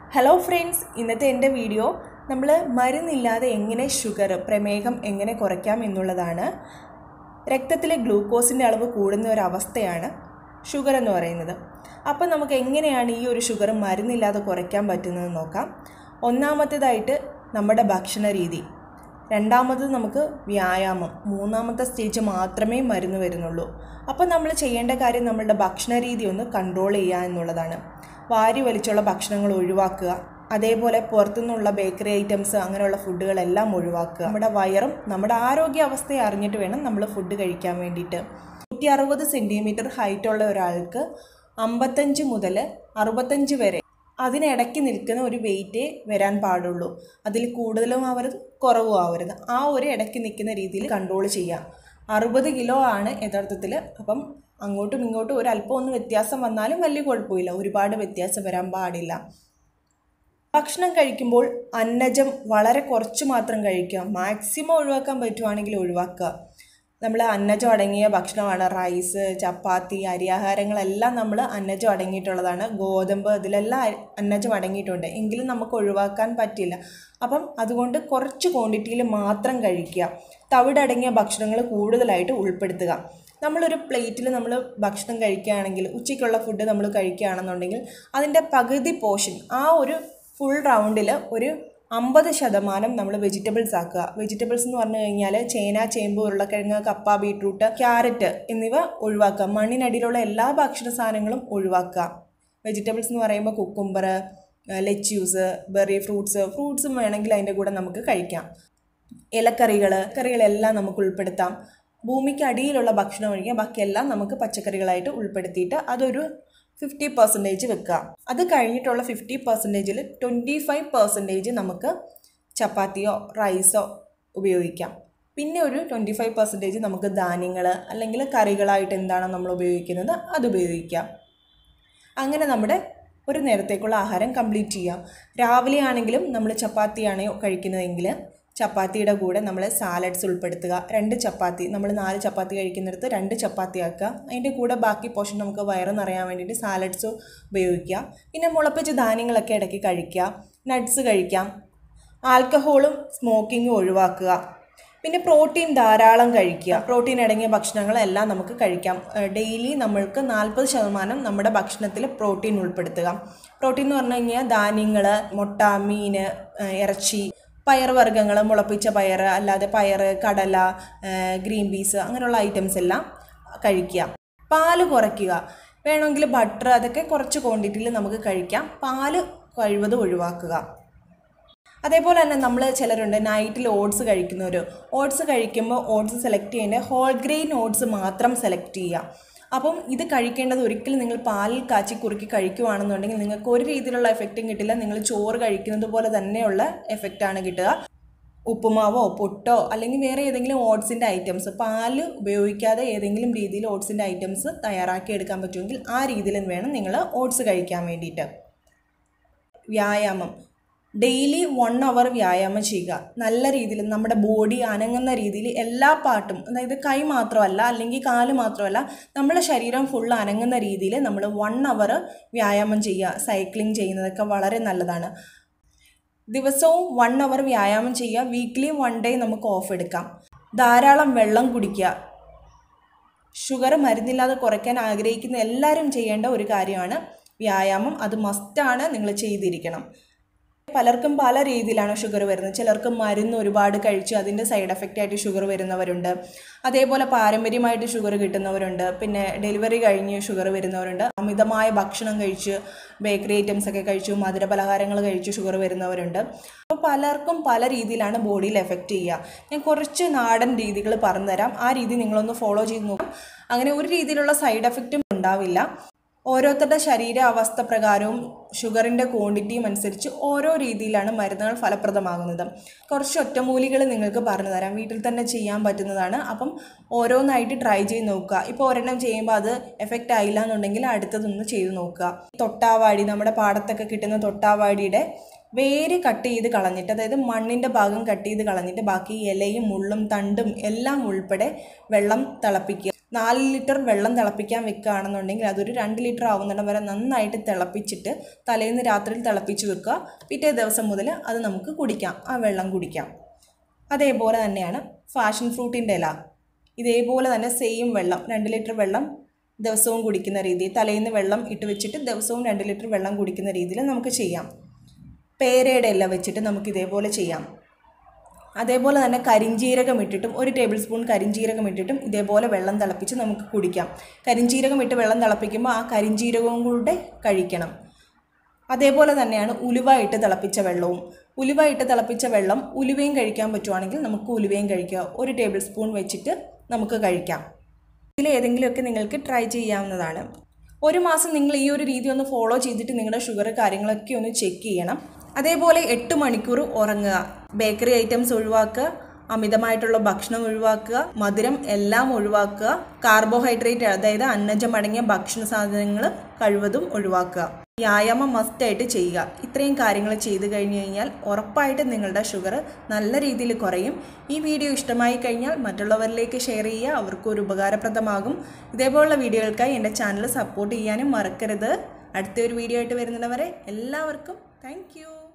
hello friends ഇന്നത്തെ എൻ്റെ video നമ്മൾ മരുന്നില്ലാതെ എങ്ങനെ ഷുഗർ പ്രമേഹം എങ്ങനെ കുറയ്ക്കാം എന്നുള്ളതാണ് രക്തത്തിലെ ഗ്ലൂക്കോസിൻ്റെ അളവ് കൂടുന്ന ഒരവസ്ഥയാണ് ഷുഗർ എന്ന് പറയുന്നത് അപ്പം നമുക്ക് എങ്ങനെയാണ് ഈ ഒരു ഷുഗർ മരുന്നില്ലാതെ കുറയ്ക്കാൻ പറ്റുന്നത് നോക്കാം ഒന്നാമത്തേതായിട്ട് നമ്മുടെ ഭക്ഷണ രീതി രണ്ടാമത് നമുക്ക് വ്യായാമം മൂന്നാമത്തെ സ്റ്റേജ് മാത്രമേ മരുന്ന് വരുന്നുള്ളൂ അപ്പം നമ്മൾ ചെയ്യേണ്ട കാര്യം നമ്മളുടെ ഭക്ഷണ രീതി ഒന്ന് കൺട്രോൾ ചെയ്യുക എന്നുള്ളതാണ് വാരി വലിച്ചുള്ള ഭക്ഷണങ്ങൾ ഒഴിവാക്കുക അതേപോലെ പുറത്തുനിന്നുള്ള ബേക്കറി ഐറ്റംസ് അങ്ങനെയുള്ള ഫുഡുകളെല്ലാം ഒഴിവാക്കുക നമ്മുടെ വയറും നമ്മുടെ ആരോഗ്യാവസ്ഥയെ അറിഞ്ഞിട്ട് വേണം നമ്മൾ ഫുഡ് കഴിക്കാൻ വേണ്ടിയിട്ട് നൂറ്റി അറുപത് സെൻറ്റിമീറ്റർ ഹൈറ്റുള്ള ഒരാൾക്ക് അമ്പത്തഞ്ച് മുതൽ അറുപത്തഞ്ച് വരെ അതിനിടയ്ക്ക് നിൽക്കുന്ന ഒരു വെയിറ്റേ വരാൻ പാടുള്ളൂ അതിൽ കൂടുതലും ആവരുത് കുറവും ആവരുത് ആ ഒരു ഇടയ്ക്ക് നിൽക്കുന്ന രീതിയിൽ കൺട്രോൾ ചെയ്യാം അറുപത് കിലോ ആണ് യഥാർത്ഥത്തിൽ അപ്പം അങ്ങോട്ടും ഇങ്ങോട്ടും ഒരു അല്പം ഒന്ന് വ്യത്യാസം വന്നാലും വലിയ കുഴപ്പമില്ല ഒരുപാട് വ്യത്യാസം വരാൻ പാടില്ല ഭക്ഷണം കഴിക്കുമ്പോൾ അന്നജം വളരെ കുറച്ച് മാത്രം കഴിക്കുക മാക്സിമം ഒഴിവാക്കാൻ പറ്റുവാണെങ്കിൽ ഒഴിവാക്കുക നമ്മൾ അന്നജം അടങ്ങിയ ഭക്ഷണമാണ് റൈസ് ചപ്പാത്തി അരിയാഹാരങ്ങളെല്ലാം നമ്മൾ അന്നജം അടങ്ങിയിട്ടുള്ളതാണ് ഗോതമ്പ് ഇതിലെല്ലാം അരി- അന്നജം അടങ്ങിയിട്ടുണ്ട് എങ്കിലും നമുക്ക് ഒഴിവാക്കാൻ പറ്റില്ല അപ്പം അതുകൊണ്ട് കുറച്ച് ക്വാണ്ടിറ്റിയിൽ മാത്രം കഴിക്കുക തവിടടങ്ങിയ ഭക്ഷണങ്ങൾ കൂടുതലായിട്ട് ഉൾപ്പെടുത്തുക നമ്മളൊരു പ്ലേറ്റിൽ നമ്മൾ ഭക്ഷണം കഴിക്കുകയാണെങ്കിൽ ഉച്ചയ്ക്കുള്ള ഫുഡ് നമ്മൾ കഴിക്കുകയാണെന്നുണ്ടെങ്കിൽ അതിൻ്റെ പകുതി പോർഷൻ ആ ഒരു ഫുൾ റൗണ്ടിൽ ഒരു അമ്പത് ശതമാനം നമ്മൾ വെജിറ്റബിൾസ് ആക്കുക വെജിറ്റബിൾസ് എന്ന് പറഞ്ഞു കഴിഞ്ഞാൽ ചേന ചേമ്പ് ഉരുളക്കിഴങ്ങ് കപ്പ ബീട്രൂട്ട് ക്യാരറ്റ് എന്നിവ ഒഴിവാക്കുക മണ്ണിനടിയിലുള്ള എല്ലാ ഭക്ഷണ സാധനങ്ങളും ഒഴിവാക്കുക വെജിറ്റബിൾസ് എന്ന് പറയുമ്പോൾ കുക്കുംബർ ലെറ്റ്യൂസ് ബെറി ഫ്രൂട്ട്സ് ഫ്രൂട്ട്സും വേണമെങ്കിൽ അതിൻ്റെ കൂടെ നമുക്ക് കഴിക്കാം ഇലക്കറികൾ കറികളെല്ലാം നമുക്ക് ഉൾപ്പെടുത്താം ഭൂമിക്ക് അടിയിലുള്ള ഭക്ഷണം ഒഴികെ ബാക്കിയെല്ലാം നമുക്ക് പച്ചക്കറികളായിട്ട് ഉൾപ്പെടുത്തിയിട്ട് അതൊരു ഫിഫ്റ്റി പെർസെൻറ്റേജ് വെക്കുക അത് കഴിഞ്ഞിട്ടുള്ള ഫിഫ്റ്റി പെർസെൻറ്റേജിൽ ട്വൻറ്റി ഫൈവ് പെർസെൻറ്റേജ് നമുക്ക് ചപ്പാത്തിയോ റൈസോ ഉപയോഗിക്കാം പിന്നെ ഒരു ട്വൻറ്റി ഫൈവ് പെർസെൻറ്റേജ് നമുക്ക് ധാന്യങ്ങൾ അല്ലെങ്കിൽ കറികളായിട്ട് എന്താണോ നമ്മൾ ഉപയോഗിക്കുന്നത് അത് ഉപയോഗിക്കാം അങ്ങനെ നമ്മുടെ ഒരു നേരത്തേക്കുള്ള ആഹാരം കംപ്ലീറ്റ് ചെയ്യാം രാവിലെ ആണെങ്കിലും നമ്മൾ ചപ്പാത്തിയാണ് കഴിക്കുന്നതെങ്കിൽ ചപ്പാത്തിയുടെ കൂടെ നമ്മൾ സാലഡ്സ് ഉൾപ്പെടുത്തുക രണ്ട് ചപ്പാത്തി നമ്മൾ നാല് ചപ്പാത്തി കഴിക്കുന്നിടത്ത് രണ്ട് ചപ്പാത്തി ആക്കുക അതിൻ്റെ കൂടെ ബാക്കി പോർഷൻ നമുക്ക് വയറ് നിറയാൻ വേണ്ടിയിട്ട് സാലഡ്സ് ഉപയോഗിക്കുക പിന്നെ മുളപ്പിച്ച ധാന്യങ്ങളൊക്കെ ഇടയ്ക്ക് കഴിക്കുക നട്ട്സ് കഴിക്കാം ആൽക്കഹോളും സ്മോക്കിങ്ങും ഒഴിവാക്കുക പിന്നെ പ്രോട്ടീൻ ധാരാളം കഴിക്കുക പ്രോട്ടീൻ അടങ്ങിയ ഭക്ഷണങ്ങളെല്ലാം നമുക്ക് കഴിക്കാം ഡെയിലി നമ്മൾക്ക് നാൽപ്പത് ശതമാനം നമ്മുടെ ഭക്ഷണത്തിൽ പ്രോട്ടീൻ ഉൾപ്പെടുത്തുക പ്രോട്ടീൻ എന്ന് പറഞ്ഞു കഴിഞ്ഞാൽ ധാന്യങ്ങൾ മുട്ട മീൻ ഇറച്ചി പയറുവർഗ്ഗങ്ങൾ മുളപ്പിച്ച പയർ അല്ലാതെ പയർ കടല ഗ്രീൻ പീസ് അങ്ങനെയുള്ള ഐറ്റംസ് എല്ലാം കഴിക്കുക പാല് കുറയ്ക്കുക വേണമെങ്കിൽ ബട്ടർ അതൊക്കെ കുറച്ച് ക്വാണ്ടിറ്റിയിൽ നമുക്ക് കഴിക്കാം പാല് കഴിവതും ഒഴിവാക്കുക അതേപോലെ തന്നെ നമ്മൾ ചിലരുണ്ട് നൈറ്റിൽ ഓട്സ് കഴിക്കുന്നവർ ഓട്സ് കഴിക്കുമ്പോൾ ഓട്സ് സെലക്ട് ചെയ്യേണ്ടത് ഹോൾ ഗ്രെയിൻ ഓട്സ് മാത്രം സെലക്ട് ചെയ്യുക അപ്പം ഇത് കഴിക്കേണ്ടത് ഒരിക്കലും നിങ്ങൾ പാലിൽ കാച്ചി കുറുക്കി കഴിക്കുവാണെന്നുണ്ടെങ്കിൽ നിങ്ങൾക്ക് ഒരു രീതിയിലുള്ള എഫക്റ്റും കിട്ടില്ല നിങ്ങൾ ചോറ് കഴിക്കുന്നത് പോലെ തന്നെയുള്ള എഫക്റ്റാണ് കിട്ടുക ഉപ്പുമാവോ പൊട്ടോ അല്ലെങ്കിൽ വേറെ ഏതെങ്കിലും ഓട്സിൻ്റെ ഐറ്റംസ് പാല് ഉപയോഗിക്കാതെ ഏതെങ്കിലും രീതിയിൽ ഓട്സിൻ്റെ ഐറ്റംസ് തയ്യാറാക്കി എടുക്കാൻ പറ്റുമെങ്കിൽ ആ രീതിയിൽ വേണം നിങ്ങൾ ഓട്സ് കഴിക്കാൻ വേണ്ടിയിട്ട് വ്യായാമം ഡെയിലി വൺ അവർ വ്യായാമം ചെയ്യുക നല്ല രീതിയിൽ നമ്മുടെ ബോഡി അനങ്ങുന്ന രീതിയിൽ എല്ലാ പാർട്ടും അതായത് കൈ മാത്രമല്ല അല്ലെങ്കിൽ കാല് മാത്രമല്ല നമ്മുടെ ശരീരം ഫുൾ അനങ്ങുന്ന രീതിയിൽ നമ്മൾ വൺ അവർ വ്യായാമം ചെയ്യുക സൈക്ലിംഗ് ചെയ്യുന്നതൊക്കെ വളരെ നല്ലതാണ് ദിവസവും വൺ അവർ വ്യായാമം ചെയ്യുക വീക്ക്ലി വൺ ഡേ നമുക്ക് ഓഫ് എടുക്കാം ധാരാളം വെള്ളം കുടിക്കുക ഷുഗർ മരുന്നില്ലാതെ കുറയ്ക്കാൻ ആഗ്രഹിക്കുന്ന എല്ലാവരും ചെയ്യേണ്ട ഒരു കാര്യമാണ് വ്യായാമം അത് മസ്റ്റാണ് നിങ്ങൾ ചെയ്തിരിക്കണം പലർക്കും പല രീതിയിലാണ് ഷുഗർ വരുന്നത് ചിലർക്ക് മരുന്ന് ഒരുപാട് കഴിച്ച് അതിൻ്റെ സൈഡ് എഫക്റ്റ് ആയിട്ട് ഷുഗർ വരുന്നവരുണ്ട് അതേപോലെ പാരമ്പര്യമായിട്ട് ഷുഗർ കിട്ടുന്നവരുണ്ട് പിന്നെ ഡെലിവറി കഴിഞ്ഞ് ഷുഗർ വരുന്നവരുണ്ട് അമിതമായ ഭക്ഷണം കഴിച്ച് ബേക്കറി ഐറ്റംസ് ഒക്കെ കഴിച്ചു മധുര പലഹാരങ്ങൾ കഴിച്ച് ഷുഗർ വരുന്നവരുണ്ട് അപ്പോൾ പലർക്കും പല രീതിയിലാണ് ബോഡിയിൽ എഫക്റ്റ് ചെയ്യുക ഞാൻ കുറച്ച് നാടൻ രീതികൾ പറഞ്ഞുതരാം ആ രീതി നിങ്ങളൊന്ന് ഫോളോ ചെയ്ത് നോക്കും അങ്ങനെ ഒരു രീതിയിലുള്ള സൈഡ് എഫക്റ്റും ഉണ്ടാവില്ല ഓരോരുത്തരുടെ ശരീരാവസ്ഥ പ്രകാരവും ഷുഗറിൻ്റെ ക്വാണ്ടിറ്റിയും അനുസരിച്ച് ഓരോ രീതിയിലാണ് മരുന്നുകൾ ഫലപ്രദമാകുന്നത് കുറച്ച് ഒറ്റമൂലികൾ നിങ്ങൾക്ക് പറഞ്ഞു തരാം വീട്ടിൽ തന്നെ ചെയ്യാൻ പറ്റുന്നതാണ് അപ്പം ഓരോന്നായിട്ട് ട്രൈ ചെയ്ത് നോക്കുക ഇപ്പോൾ ഒരെണ്ണം ചെയ്യുമ്പോൾ അത് എഫക്റ്റ് ആയില്ല എന്നുണ്ടെങ്കിൽ അടുത്തതൊന്ന് ചെയ്ത് നോക്കുക തൊട്ടാവാടി നമ്മുടെ പാടത്തൊക്കെ കിട്ടുന്ന തൊട്ടാവാടിയുടെ വേര് കട്ട് ചെയ്ത് കളഞ്ഞിട്ട് അതായത് മണ്ണിൻ്റെ ഭാഗം കട്ട് ചെയ്ത് കളഞ്ഞിട്ട് ബാക്കി ഇലയും മുള്ളും തണ്ടും എല്ലാം ഉൾപ്പെടെ വെള്ളം തിളപ്പിക്കുക നാല് ലിറ്റർ വെള്ളം തിളപ്പിക്കാൻ വെക്കുകയാണെന്നുണ്ടെങ്കിൽ അതൊരു രണ്ട് ലിറ്റർ ആവുന്നിടം വരെ നന്നായിട്ട് തിളപ്പിച്ചിട്ട് തലേന്ന് രാത്രിയിൽ തിളപ്പിച്ച് വെക്കുക പിറ്റേ ദിവസം മുതൽ അത് നമുക്ക് കുടിക്കാം ആ വെള്ളം കുടിക്കാം അതേപോലെ തന്നെയാണ് ഫാഷൻ ഫ്രൂട്ടിൻ്റെ ഇല ഇതേപോലെ തന്നെ സെയിം വെള്ളം രണ്ട് ലിറ്റർ വെള്ളം ദിവസവും കുടിക്കുന്ന രീതിയിൽ തലേന്ന് വെള്ളം ഇട്ട് വെച്ചിട്ട് ദിവസവും രണ്ട് ലിറ്റർ വെള്ളം കുടിക്കുന്ന രീതിയിൽ നമുക്ക് ചെയ്യാം പേരയുടെ ഇല വെച്ചിട്ട് നമുക്ക് ഇതേപോലെ ചെയ്യാം അതേപോലെ തന്നെ കരിഞ്ജീരകം ഇട്ടിട്ടും ഒരു ടേബിൾ സ്പൂൺ കരിഞ്ജീരകം ഇട്ടിട്ടും ഇതേപോലെ വെള്ളം തിളപ്പിച്ച് നമുക്ക് കുടിക്കാം കരിഞ്ജീരകം ഇട്ട് വെള്ളം തിളപ്പിക്കുമ്പോൾ ആ കരിഞ്ജീരകവും കൂടെ കഴിക്കണം അതേപോലെ തന്നെയാണ് ഉലുവ ഇട്ട് തിളപ്പിച്ച വെള്ളവും ഉലുവ ഇട്ട് തിളപ്പിച്ച വെള്ളം ഉലുവയും കഴിക്കാൻ പറ്റുവാണെങ്കിൽ നമുക്ക് ഉലുവയും കഴിക്കുക ഒരു ടേബിൾ സ്പൂൺ വെച്ചിട്ട് നമുക്ക് കഴിക്കാം ഇതിൽ ഏതെങ്കിലുമൊക്കെ നിങ്ങൾക്ക് ട്രൈ ചെയ്യാവുന്നതാണ് ഒരു മാസം നിങ്ങൾ ഈ ഒരു രീതി ഒന്ന് ഫോളോ ചെയ്തിട്ട് നിങ്ങളുടെ ഷുഗർ കാര്യങ്ങളൊക്കെ ഒന്ന് ചെക്ക് ചെയ്യണം അതേപോലെ എട്ട് മണിക്കൂർ ഉറങ്ങുക ബേക്കറി ഐറ്റംസ് ഒഴിവാക്കുക അമിതമായിട്ടുള്ള ഭക്ഷണം ഒഴിവാക്കുക മധുരം എല്ലാം ഒഴിവാക്കുക കാർബോഹൈഡ്രേറ്റ് അതായത് അന്നജം അടങ്ങിയ ഭക്ഷണ സാധനങ്ങൾ കഴിവതും ഒഴിവാക്കുക വ്യായാമം മസ്റ്റായിട്ട് ചെയ്യുക ഇത്രയും കാര്യങ്ങൾ ചെയ്തു കഴിഞ്ഞു കഴിഞ്ഞാൽ ഉറപ്പായിട്ടും നിങ്ങളുടെ ഷുഗർ നല്ല രീതിയിൽ കുറയും ഈ വീഡിയോ ഇഷ്ടമായി കഴിഞ്ഞാൽ മറ്റുള്ളവരിലേക്ക് ഷെയർ ചെയ്യുക അവർക്കും ഒരു ഉപകാരപ്രദമാകും ഇതേപോലുള്ള വീഡിയോകൾക്കായി എൻ്റെ ചാനൽ സപ്പോർട്ട് ചെയ്യാനും മറക്കരുത് അടുത്തൊരു വീഡിയോ ആയിട്ട് വരുന്നവരെ എല്ലാവർക്കും താങ്ക്